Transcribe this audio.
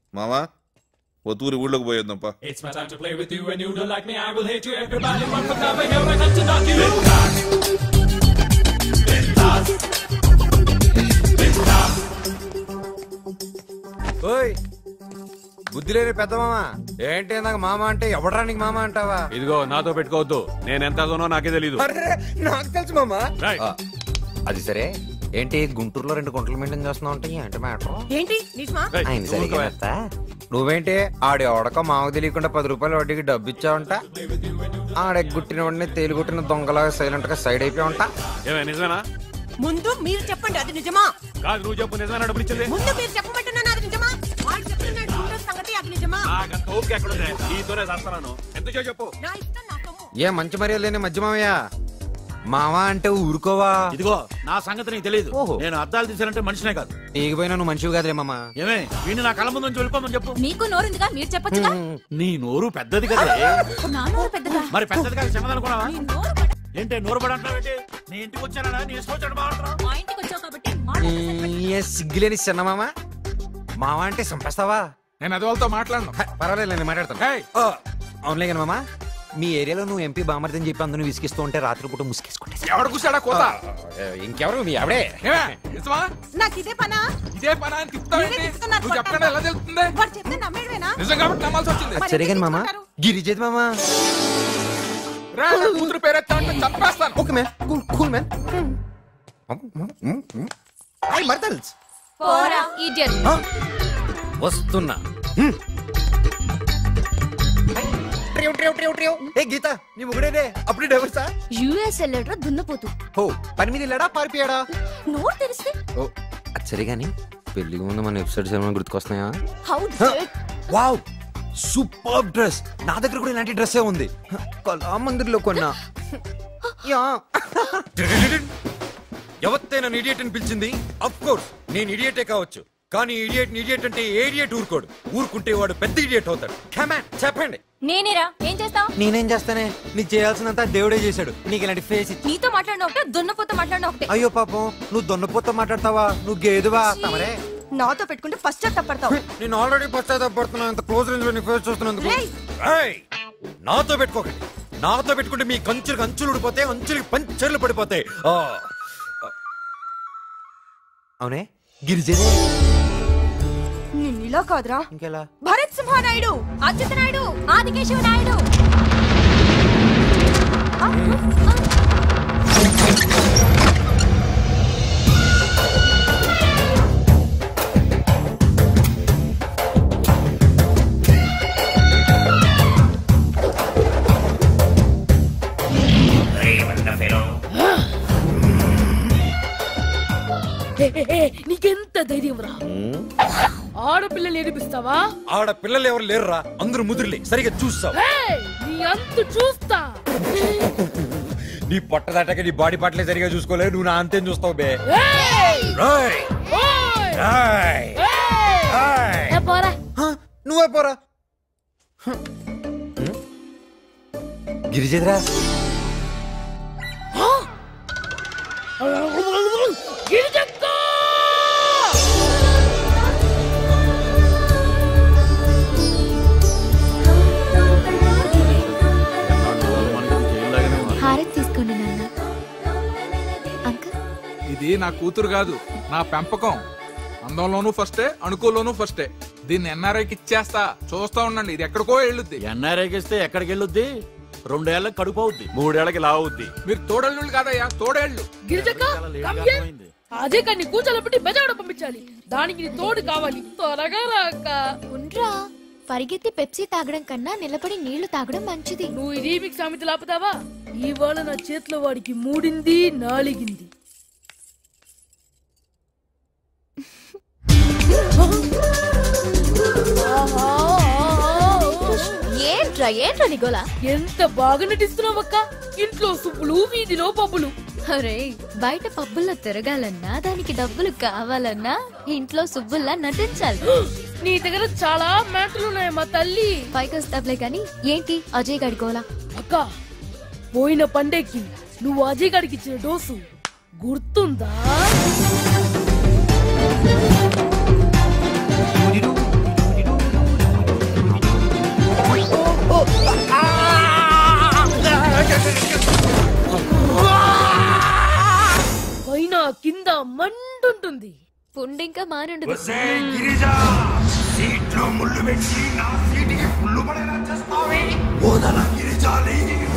మామా ఒత్తూరి ఊళ్ళోకి పోయేద్దాంపా It's my time to play with you, and you don't like me, I will hate you. Everybody run for cover, here I come to knock you in. ఓయ్ బుద్ధి లేని పెద్ద మామ ఏంటి ఇందాక మామ అంటే ఎవడరా నీకు మామ అంటావా ఇదిగో నాతో పెట్టుకోవద్దు నేను ఎంత దూనో నాకే తెలీదు అరే నాకు తెలుసు మామ రేయ్. అది సరే ఏంటి గుంటూరులో రెండు గుంటలు మెయింటైన్ చేస్తున్నావు అంటే ఏంటి మ్యాటర్ ఏంటి నిజమా రేయ్, ఆయన నువ్వు ఊరుకోవే. సరిగ్గా నువ్వేంటి ఆడి ఎవడకో మామకు తెలియకుండా పది రూపాయలు వడ్డీకి డబ్బు ఇచ్చావంట ఆడెగ్గుట్టిన వాడిని తేలిగుట్టిన దొంగలాగా సైలెంట్ గా సైడ్ అయిపోయి ఉంటా ఏమే నిజమేనా ముందు మీరు చెప్పండి అది నిజమా కాదు నువ్వు చెప్పు నిజమేనా డబ్బులు ఇచ్చింది ముందు మీరు చెప్పమంటున్నాను అది నిజమా వాళ్ళు చెప్తున్నాడు గుండె సంగతి అది నిజమా నాకంత ఓపిక ఎక్కడుంది నీతోనే చేస్తున్నాను ఎంత చెప్పు నా ఇష్టం నా సొమ్ము ఏ మంచి మర్యాద లేని మధ్య మామయ్య మామ అంటే ఊరుకోవా ఇదిగో నా సంగతి నీకు తెలియదు ఓహో. నేను అద్దాలు తీసానంటే మనిషినే కాదు నీకు పోయినా నువ్వు మనిషివి కాదులే మామ ఏమే వీడిని నా కళ్ళ ముందు నుంచి వెళ్ళిపోమని చెప్పు మీకు నోరుందిగా మీరు చెప్పొచ్చుగా నీ నోరు పెద్దది కదా నా నోరు పెద్దగా మరి పెద్దది కాదు చిన్నదనుకున్నావా మీ నోరు పెద్ద- ఏంటి నోరు పడి అంటావేంటి నీ ఇంటికి వచ్చానా నీ ఇష్టం వచ్చాడు మాట్లాడుతున్నావు మా ఇంటికి వచ్చావు కాబట్టి మాట ఏ సిగ్గులేని చిన్న మామ మామ అంటే చంపేస్తావా నేను అది వాళ్ళతో మాట్లాడను హ, పర్వాలేదు నేను మాట్లాడతాను ఏయ్, ఓ, అవునులే కానీ మామ మీ ఏరియాలో నువ్వు ఎంపీ బామర్దని చెప్పి అందరూ విసిగిస్తూ ఉంటే రాత్రిపూట ముసుకేసుకుంటే ఎవడ కూర్చాడా కోత ఇంకెవరు మీ ఆవిడే ఏమే నిజమా నాకు ఇదే పనా ఇదే పని అని తిప్పుతావేంటి మీరే తిప్పుతున్నారు, నువ్వు చెప్పకుండా ఎలా తెలుస్తుంది వాడు చెప్తే నమ్మేడువేనా నిజం కాబట్టి నమ్మాల్సి వచ్చింది మరి సరే కానీ ఎందుకు మామ తీసుకుంటారు? గిరిజేది మామ రా నా కూతురు పేరెత్తా అంటే చంపేస్తాను okay man cool cool man I మర్దల్స్ పోరా ఇడియట్ వస్తున్నా హ్మ్. Trio, trio, trio, trio. ఏ గీత నీ ముగుడేనే అప్పుడే డైవర్సా యుఎస్ వెళ్ళాడు దున్నపోతు ఓ పని మీద వెళ్ళాడా పారిపోయాడా నోరు తెరిస్తే ఓ అది సరే కానీ పెళ్లికి ముందు మన ఎపిసోడ్స్ ఏమైనా గుర్తుకొస్తున్నాయా హౌ వావ్ సూపర్ డ్రెస్ నా దగ్గర కూడా ఇలాంటి డ్రెస్సే ఉంది కళా మందిర్లో కొన్నా యా ఎవరితే నన్ను ఇడియట్ అని పిలిచింది అఫ్ కోర్స్ నేను ఇడియటే కావచ్చు కానీ ఇడియట్ ఇడియట్ అంటే ఏడియట్ ఊరుకోడు ఊరుకుంటే వాడు పెద్ద ఇడియట్ అవుతాడు కమాన్ చెప్పండి నేనేరా ఏం చేస్తావు నేనేం చేస్తానే నీకు చేయాల్సినంత దేవుడే చేశాడు నీకు ఇలాంటి ఫేస్ ఇచ్చి నీతో మాట్లాడిన ఒకటే దున్నపోతో మాట్లాడిన ఒకటే అయ్యో పాపం నువ్వు దొన్నపోతో మాట్లాడతావా నువ్వు గేదువా తమరే నాతో పెట్టుకుంటే ఫస్ట్ తప్పడతావు నేను ఆల్రెడీ పశ్చాత్తాపడుతున్నా ఇంత క్లోజ్ రేంజ్ లో నీ ఫేస్ చూస్తున్నందుకు రేయ్! ఏయ్! నాతో పెట్టుకోకండి నాతో పెట్టుకుంటే మీ కంచులకు అంచులు ఊడిపోతాయి అంచులకి పంచర్లు పడిపోతాయి ఆ. అవునే గిరిజనే నిన్ను ఇలా కాదురా ఇంకెలా భరత్ సింహానాయుడు అచ్యుత నాయుడు ఆదికేశవ నాయుడు నీకెంత ధైర్యం రా ఆడపిల్లలు ఏడిపిస్తావా ఆడ పిల్లలు ఎవరు లేరురా అందరూ ముదిరిలే సరిగా చూస్తావు ఏయ్, నీ అంతు చూస్తా నీ పొట్ట దాటాక నీ బాడీ పాటలే సరిగా చూసుకోలేదు నువ్వు నా అంతేం చూస్తావు బే ఏయ్, రాయ్ ఓయ్, రాయ్ ఏయ్. రాయ్ ఏ పోరా హ, నువ్వే పోరా గిరిజేద్రా గిరిజక్క హారతి తీసుకోండి నాన్న అంకుల్ ఇది నా కూతురు కాదు నా పెంపకం అందంలోనూ ఫస్టే అణుకోలోనూ ఫస్టే దీన్ని ఎన్ఆర్ఐకి ఇచ్చేస్తా చూస్తా ఉండండి ఇది ఎక్కడికో వెళ్ళుద్ది ఎన్ఆర్ఐకి ఇస్తే ఎక్కడికి వెళ్ళొద్ది రెండేళ్లకు కడుపు అవుద్ది మూడేళ్లకి లావుద్ది మీరు తోడళ్ళు కాదయ్యా తోడేళ్ళు గిరిజక్క చాలా లేట్గా come here. అర్థమైంది. అదే కానీ కూర్చోలో పెట్టి బెజాడ పంపించాలి దానికి నీ తోడు కావాలి త్వరగా రాక ఉండ్రా పరిగెత్తి పెప్సీ తాగడం కన్నా నిలబడి నీళ్లు తాగడం మంచిది నువ్వు ఈ రీమిక్స్ సామెత లాపుతావా ఇవాళ నా చేతిలో వాడికి మూడింది నాలిగింది ఏంట్రా ఏంట్రా నిగోలా ఎంత బాగా నటిస్తున్నావు అక్క ఇంట్లో సుబ్బులు వీధిలో పబ్బులు అరే బయట పబ్బుల్లో తిరగాలన్నా దానికి డబ్బులు కావాలన్నా ఇంట్లో సుబ్బుల్లా నటించాలి నీ దగ్గర చాలా మ్యాటర్లు ఉన్నాయి మా తల్లి పైకి వస్తావులే కానీ ఏంటి అజయ్ గడి గోలా అక్క పోయిన పండేకి నువ్వు అజయ్ గడికి ఇచ్చిన డోసు గుర్తుందా కింద మంటుంటుంది పుండి ఇంకా మానుండదు గిరిజా సీట్లో ముళ్ళు పెట్టి నా సీటుకి పుల్లు పడేలా చేస్తావే ఓదన గిరిజా లేచి